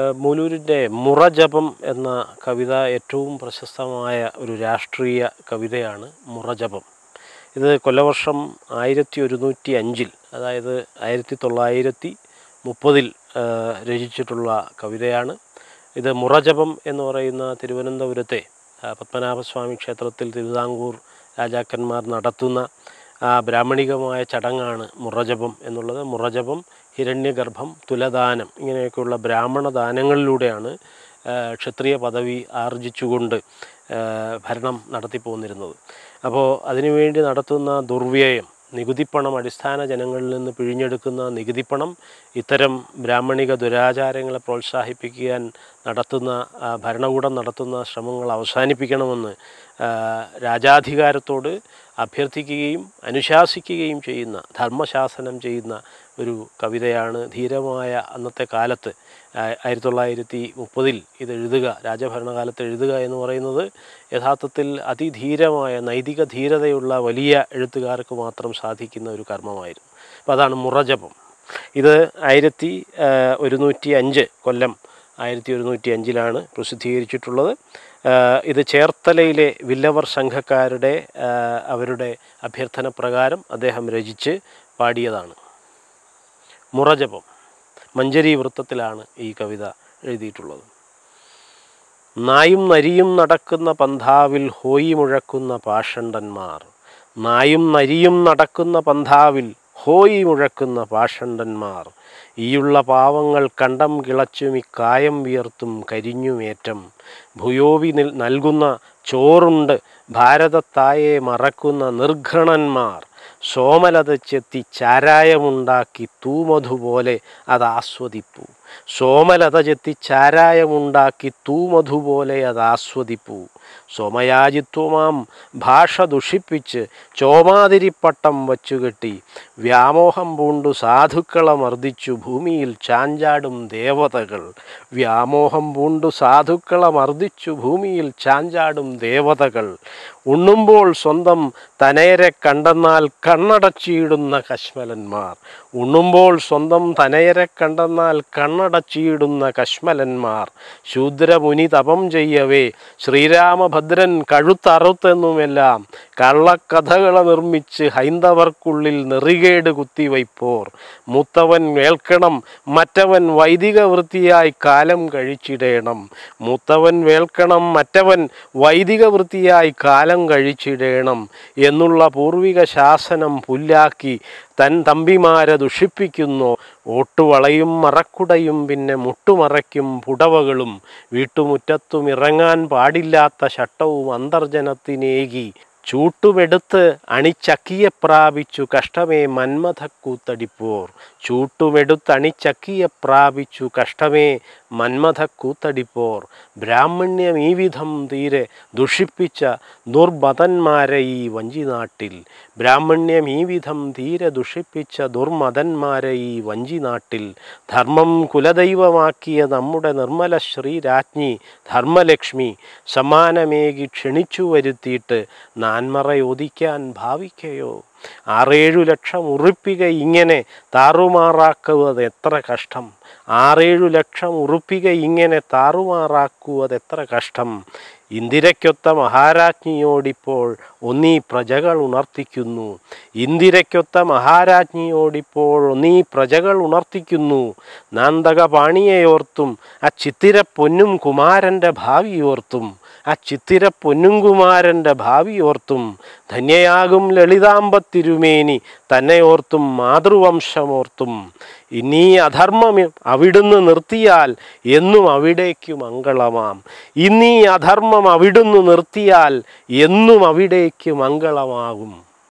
ഏഹ് മൂലൂരിൻ്റെ മുറജപം എന്ന കവിത ഏറ്റവും പ്രശസ്തമായ ഒരു രാഷ്ട്രീയ കവിതയാണ് മുറജപം ഇത് കൊല്ലവർഷം ആയിരത്തി ഒരുന്നൂറ്റി അഞ്ചിൽ അതായത് ആയിരത്തി തൊള്ളായിരത്തി മുപ്പതിൽ ഏഹ് രചിച്ചിട്ടുള്ള കവിതയാണ് ഇത് മുറജപം എന്ന് പറയുന്ന തിരുവനന്തപുരത്തെ ആ, പത്മനാഭസ്വാമി ക്ഷേത്രത്തിൽ തിരുവിതാംകൂർ രാജാക്കന്മാർ നടത്തുന്ന ആ ബ്രാഹ്മണികമായ ചടങ്ങാണ് മുറജപം എന്നുള്ളത് മുറജപം ഹിരണ്യഗർഭം തുലദാനം ഇങ്ങനെയൊക്കെയുള്ള ബ്രാഹ്മണ ദാനങ്ങളിലൂടെയാണ് ആ, ക്ഷത്രിയ പദവി ആർജിച്ചുകൊണ്ട് ആ, ഭരണം നടത്തിപ്പോന്നിരുന്നത് അപ്പോൾ അതിനുവേണ്ടി നടത്തുന്ന ദുർവ്യയം നികുതിപ്പണം അടിസ്ഥാന ജനങ്ങളിൽ നിന്ന് പിഴിഞ്ഞെടുക്കുന്ന നികുതിപ്പണം ഇത്തരം ബ്രാഹ്മണിക ദുരാചാരങ്ങളെ പ്രോത്സാഹിപ്പിക്കാൻ നടത്തുന്ന ആ, ഭരണകൂടം നടത്തുന്ന ശ്രമങ്ങൾ അവസാനിപ്പിക്കണമെന്ന് ആ, രാജാധികാരത്തോട് അഭ്യർത്ഥിക്കുകയും അനുശാസിക്കുകയും ചെയ്യുന്ന ധർമ്മശാസനം ചെയ്യുന്ന ഒരു കവിതയാണ് ധീരമായ അന്നത്തെ കാലത്ത് ആ- ആയിരത്തി തൊള്ളായിരത്തി മുപ്പതിൽ ഇത് എഴുതുക രാജഭരണകാലത്ത് എഴുതുക എന്ന് പറയുന്നത് യഥാർത്ഥത്തിൽ അതിധീരമായ നൈതിക ധീരതയുള്ള വലിയ എഴുത്തുകാർക്ക് മാത്രം സാധിക്കുന്ന ഒരു കർമ്മമായിരുന്നു അപ്പോൾ അതാണ് മുറജപം ഇത് ആയിരത്തി ഒരുന്നൂറ്റി അഞ്ച് കൊല്ലം ആയിരത്തി ഒരുന്നൂറ്റി അഞ്ചിലാണ് പ്രസിദ്ധീകരിച്ചിട്ടുള്ളത് ആ, ഇത് ചേർത്തലയിലെ വില്ലവർ സംഘക്കാരുടെ ആ, അവരുടെ അഭ്യർത്ഥന പ്രകാരം അദ്ദേഹം രചിച്ച് പാടിയതാണ് മുറജപം മഞ്ചരി വൃത്തത്തിലാണ് ഈ കവിത എഴുതിയിട്ടുള്ളത് നായും നരിയും നടക്കുന്ന പന്ഥാവിൽ ഹോയി മുഴക്കുന്ന പാഷണ്ഡന്മാർ നായും നരിയും നടക്കുന്ന പന്ഥാവിൽ ഹോയി മുഴക്കുന്ന പാഷണ്ഡന്മാർ ഈയുള്ള പാവങ്ങൾ കണ്ടം കിളച്ചും ഇക്കായം വിയർത്തും കരിഞ്ഞുമേറ്റം ഭൂയോവി നിൽ- നൽകുന്ന ചോറുണ്ട് ഭാരതത്തായെ മറക്കുന്ന നിർഘണന്മാർ സോമലത ചെത്തി ചാരായമുണ്ടാക്കി തൂമധുപോലെ അത് ആസ്വദിപ്പൂ സോമലത ചെത്തി ചാരായമുണ്ടാക്കി തൂമധുപോലെ അത് ആസ്വദിപ്പൂ സോമയാജിത്വമാം ഭാഷ ദുഷിപ്പിച്ച് ചോമാതിരിപ്പട്ടം വച്ചുകെട്ടി വ്യാമോഹം പൂണ്ടു സാധുക്കളെ മർദ്ദിച്ചു ഭൂമിയിൽ ചാഞ്ചാടും ദേവതകൾ വ്യാമോഹം പൂണ്ടു സാധുക്കളെ മർദ്ദിച്ചു ഭൂമിയിൽ ചാഞ്ചാടും ദേവതകൾ ഉണ്ണുമ്പോൾ സ്വന്തം തനയരെ കണ്ടെന്നാൽ കണ്ണടച്ചിടുന്ന കശ്മലന്മാർ ഉണ്ണുമ്പോൾ സ്വന്തം തനയരെ കണ്ടെന്നാൽ കണ്ണടച്ചിടുന്ന കശ്മലന്മാർ ശൂദ്രമുനി തപം ചെയ്യവേ ശ്രീരാമഭദ്രൻ കഴുത്തറുത്തെന്നുമെല്ലാം കള്ളക്കഥകളെ നിർമ്മിച്ച് ഹൈന്ദവർക്കുള്ളിൽ നെറികേട് കുത്തിവയ്പ്പോർ മൂത്തവൻ വേൾക്കണം മറ്റവൻ വൈദിക വൃത്തിയായി കാലം കഴിച്ചിടേണം മൂത്തവൻ വേൾക്കണം മറ്റവൻ വൈദിക വൃത്തിയായി കാലം കഴിച്ചിടേണം എന്നുള്ള പൂർവിക ശാസനം പുല്ലാക്കി തൻ തമ്പിമാരെ ദുഷിപ്പിക്കുന്നു ഓട്ടുവളയും മറക്കുടയും പിന്നെ മുട്ടുമറയ്ക്കും പുടവകളും വീട്ടുമുറ്റത്തും ഇറങ്ങാൻ പാടില്ലാത്ത ശട്ടവും അന്തർജനത്തിനേകി ചൂട്ടുമെടുത്ത് അണിച്ചക്കിയെ പ്രാപിച്ചു കഷ്ടമേ മന്മഥക്കൂത്തടിപ്പോർ ചൂട്ടുമെടുത്തണിച്ചക്കിയെ പ്രാപിച്ചു കഷ്ടമേ മന്മഥക്കൂത്തടിപ്പോർ ബ്രാഹ്മണ്യം ഈ വിധം തീരെ ദുഷിപ്പിച്ച ദുർമതന്മാരെ ഈ വഞ്ചിനാട്ടിൽ ബ്രാഹ്മണ്യം ഈ വിധം തീരെ ദുഷിപ്പിച്ച ദുർമതന്മാരെ ഈ വഞ്ചിനാട്ടിൽ ധർമ്മം കുലദൈവമാക്കിയ നമ്മുടെ നിർമ്മല ശ്രീരാജ്ഞി ധർമ്മലക്ഷ്മി സമ്മാനമേകി ക്ഷണിച്ചു വരുത്തിയിട്ട് നാൻമറയൊതിക്കാൻ ഭാവിക്കയോ ആറേഴു ലക്ഷം ഉറുപ്പിക ഇങ്ങനെ താറുമാറാക്കുവത് എത്ര കഷ്ടം ആറേഴു ലക്ഷം ഉറുപ്പിക ഇങ്ങനെ താറുമാറാക്കുവത് എത്ര കഷ്ടം ഇന്ദിരയ്ക്കൊത്ത മഹാരാജ്ഞിയോടിപ്പോൾ ഒന്നീ പ്രജകൾ ഉണർത്തിക്കുന്നു ഇന്ദിരയ്ക്കൊത്ത മഹാരാജ്ഞിയോടിപ്പോൾ ഒന്നീ പ്രജകൾ ഉണർത്തിക്കുന്നു നാന്തക പാണിയെയോർത്തും ആ ചിത്തിര പൊന്നും കുമാരൻ്റെ ഭാവിയോർത്തും ആ ചിത്തിര പൊന്നുംകുമാരൻ്റെ ഭാവിയോർത്തും ധന്യയാകും ലളിതാംബ തിരുമേനി തന്നെ ഓർത്തും മാതൃവംശമോർത്തും ഇനി അധർമ്മം അവിടുന്ന് നിർത്തിയാൽ എന്നും അവിടേക്ക് മംഗളമാം ഇന്നീ അധർമ്മം അവിടുന്ന് നിർത്തിയാൽ എന്നും അവിടേക്ക് മംഗളമാകും